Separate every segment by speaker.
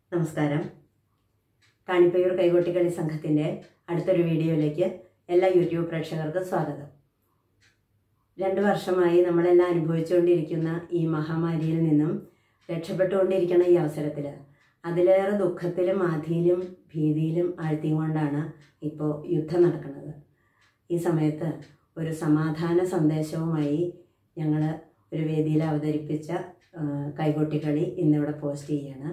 Speaker 1: നമസ്കാരം കാണിപ്പയൂർ കൈകൊട്ടിക്കളി സംഘത്തിൻ്റെ അടുത്തൊരു വീഡിയോയിലേക്ക് എല്ലാ യൂട്യൂബ് പ്രേക്ഷകർക്കും സ്വാഗതം രണ്ട് വർഷമായി നമ്മളെല്ലാം അനുഭവിച്ചുകൊണ്ടിരിക്കുന്ന ഈ മഹാമാരിയിൽ നിന്നും രക്ഷപ്പെട്ടുകൊണ്ടിരിക്കുന്ന ഈ അവസരത്തിൽ അതിലേറെ ദുഃഖത്തിലും ആധിയിലും ഭീതിയിലും ആഴ്ത്തിയും കൊണ്ടാണ് ഇപ്പോൾ യുദ്ധം നടക്കുന്നത് ഈ സമയത്ത് ഒരു സമാധാന സന്ദേശവുമായി ഞങ്ങൾ ഒരു വേദിയിൽ അവതരിപ്പിച്ച ആ, കൈകൊട്ടിക്കളി ഇന്നിവിടെ പോസ്റ്റ് ചെയ്യാണ്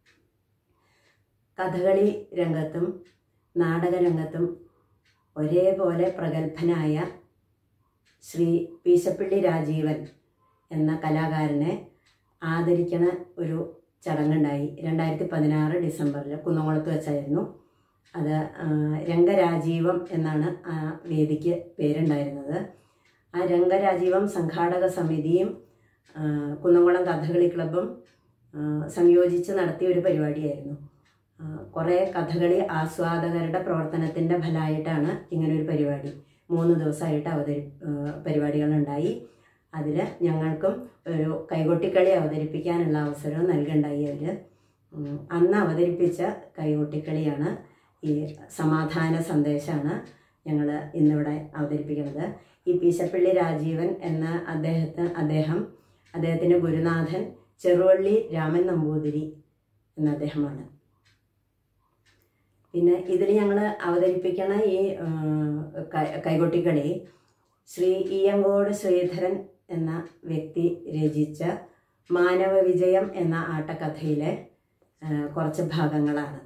Speaker 1: കഥകളി രംഗത്തും നാടകരംഗത്തും ഒരേപോലെ പ്രഗത്ഭനായ ശ്രീ പീശപ്പള്ളി രാജീവൻ എന്ന കലാകാരനെ ആദരിക്കണ ഒരു ചടങ്ങുണ്ടായി രണ്ടായിരത്തി പതിനാറ് ഡിസംബറിൽ കുന്നംകുളത്ത് വെച്ചായിരുന്നു അത് ആ, രംഗരാജീവം എന്നാണ് ആ വേദിക്ക് പേരുണ്ടായിരുന്നത് ആ രംഗരാജീവം സംഘാടക സമിതിയും ആ, കുന്നംകുളം കഥകളി ക്ലബും ആ, സംയോജിച്ച് നടത്തിയ ഒരു പരിപാടിയായിരുന്നു ആ, കുറേ കഥകളി ആസ്വാദകരുടെ പ്രവർത്തനത്തിൻ്റെ ഫലമായിട്ടാണ് ഇങ്ങനൊരു പരിപാടി മൂന്ന് ദിവസമായിട്ട് അവതരി ആ, പരിപാടികളുണ്ടായി അതിൽ ഞങ്ങൾക്കും ഒരു കൈകൊട്ടിക്കളി അവതരിപ്പിക്കാനുള്ള അവസരവും നൽകുണ്ടായി അവർ അന്ന് അവതരിപ്പിച്ച കൈകൊട്ടിക്കളിയാണ് ഈ സമാധാന സന്ദേശമാണ് ഞങ്ങൾ ഇന്നിവിടെ അവതരിപ്പിക്കുന്നത് ഈ പീശപ്പള്ളി രാജീവൻ എന്ന അദ്ദേഹത്തെ അദ്ദേഹം അദ്ദേഹത്തിൻ്റെ ഗുരുനാഥൻ ചെറുവള്ളി രാമൻ നമ്പൂതിരി എന്ന അദ്ദേഹമാണ് പിന്നെ ഇതിൽ ഞങ്ങൾ അവതരിപ്പിക്കണ ഈ ആ, കൈ- കൈകൊട്ടിക്കളി ശ്രീ ഈയങ്കോട് ശ്രീധരൻ എന്ന വ്യക്തി രചിച്ച മാനവ വിജയം എന്ന ആട്ടക്കഥയിലെ ആ, കുറച്ച് ഭാഗങ്ങളാണ്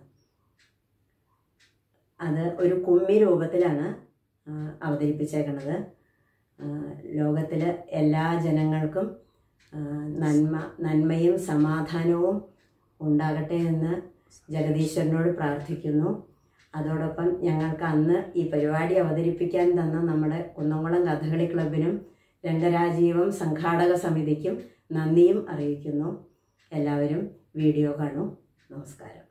Speaker 1: അത് ഒരു കുമ്മി രൂപത്തിലാണ് ആ, അവതരിപ്പിച്ചേക്കുന്നത് ആ, ലോകത്തിലെ എല്ലാ ജനങ്ങൾക്കും ആ, നന്മ നന്മയും സമാധാനവും ഉണ്ടാകട്ടെ എന്ന് ജഗദീശ്വരനോട് പ്രാർത്ഥിക്കുന്നു അതോടൊപ്പം ഞങ്ങൾക്ക് അന്ന് ഈ പരിപാടി അവതരിപ്പിക്കാൻ തന്ന നമ്മുടെ കുന്നംകുളം കഥകളി ക്ലബിനും രംഗരാജീവം സംഘാടക സമിതിക്കും നന്ദിയും അറിയിക്കുന്നു എല്ലാവരും വീഡിയോ കാണൂ നമസ്കാരം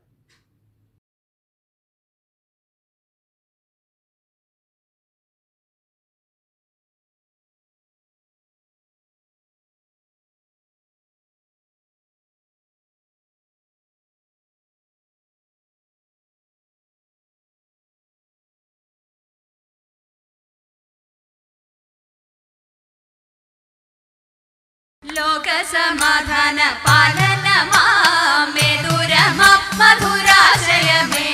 Speaker 2: ലോകസമാധാന പാലനമാമേ ദുരമാ മധുരാശയമേ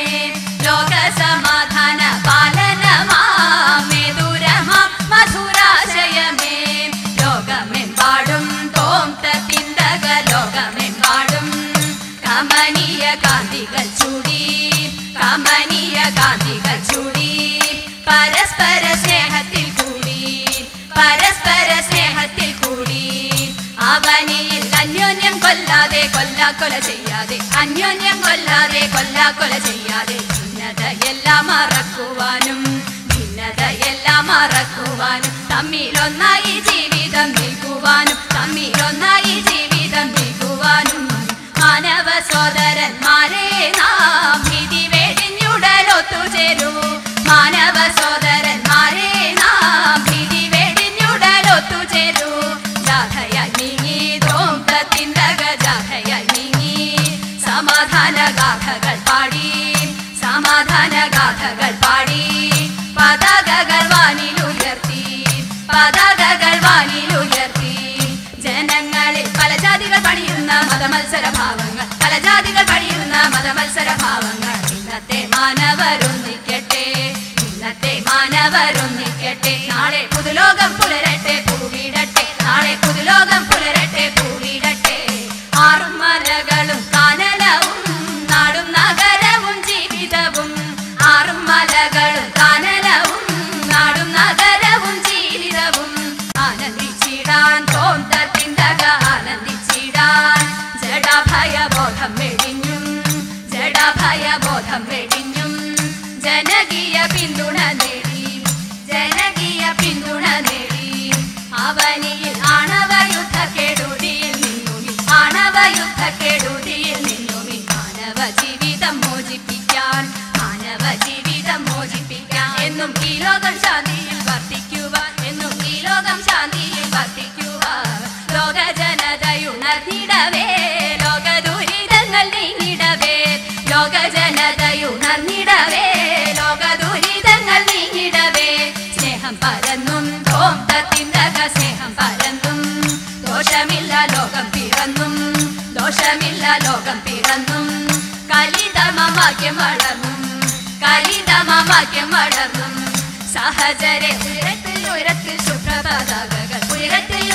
Speaker 2: ലോകസമാധാന പാലനമാമേ ദുരമാ മധുരാശയമേ ലോകമെമ്പാടും തോംത തിന്തക ലോകമെമ്പാടും കമനീയ കാന്തികൾ ചൂടി കമനീയ കാന്തികൾ ചൂടി പരസ്പര സ്നേഹത്തിൽ കൂടി പരസ്പര സ്നേഹത്തിൽ കൂടി അവനിയിൽ അന്യോന്യം കൊല്ലാതെ കൊല്ലാക്കൊല ചെയ്യാതെ അന്യോന്യം കൊല്ലാതെ കൊല്ലാക്കൊല ചെയ്യാതെ ഭിന്നതയെല്ലാം മറക്കുവാനും ഭിന്നതയെല്ലാം മറക്കുവാനും തമ്മിലൊന്നായി ജീവിതം നിൽക്കുവാനും തമ്മിലൊന്നായി ജീവിതം നിൽക്കുവാനും മാനവ സോദരന്മാരെ നാം വിധി വെടിഞ്ഞുടലൊത്തുചേരൂ മാനവ സോദരന്മാരെ നാം വിധി വെടിഞ്ഞുടലൊത്തുചേരൂ ജാഥയായി നീങ്ങി ദ്രോംതത്തിന്തക ജാഥയായി നീങ്ങി സമാധാന ഗാഥകൾ പാടി സമാധാന ഗാഥകൾ പാടി പതാകകൾ വാനിലുയർത്തി പതാകകൾ വാനിലുയർത്തി ജനങ്ങളിൽ പല ജാതികൾ പണിയുന്ന മതമത്സര ഭാവങ്ങൾ പല ജാതികൾ പണിയുന്ന മതമത്സര ഭാവങ്ങൾ ഇന്നത്തെ മാനവരൊന്നിക്കട്ടെ ഇന്നത്തെ മാനവരൊന്നിക്കട്ടെ നാളെ പുതുലോകം പുലരട്ടെ പൂവിടട്ടെ നാളെ പുതുലോകം പുലരട്ടെ പൂവിടട്ടെ ആറും മലകളും കാനലവും നാടും നഗരവും ജീവിതവും ആറും മലകളും കാനലവും നാടും നഗരവും ജീവിതവും ആനന്ദിച്ചിടാൻ തോന്തത്തിന്തക ആനന്ദിച്ചിടാൻ ജഡഭയബോധം വെടിഞ്ഞും ജഡഭയബോധം വെടിഞ്ഞും ജനകീയ പിന്തുണ നേടി ജനകീയ പിന്തുണ നേടി അവനിയിൽ ആണവ യുദ്ധക്കെടുതിയിൽ നിന്നുമി ആണവ യുദ്ധക്കെടുതിയിൽ നിന്നുമി മാനവ ജീവിതം മോചിപ്പിക്കാൻ മാനവ ജീവിതം മോചിപ്പിക്കാൻ എന്നും ഈ ലോകം ശാന്തിയിൽ വർദ്ധിക്കുവാൻ എന്നും ഈ ലോകം ശാന്തിയിൽ വർദ്ധിക്കുവാൻ ലോക ജനതയുണർന്നിടവേ ലോക ദുരിതങ്ങൾ നീങ്ങിടവേ വിരസം പരന്നും ദോഷമില്ല ലോകം പിറന്നും ദോഷമില്ല ലോകം പിറന്നും കലിതമമാക്യം വളർന്നും കലിതമമാക്യം വളർന്നും സഹചരെ ഉയരത്തിൽ ഉയരത്തിൽ ശുഭ്രപതാകകൾ ഉയരത്തിൽ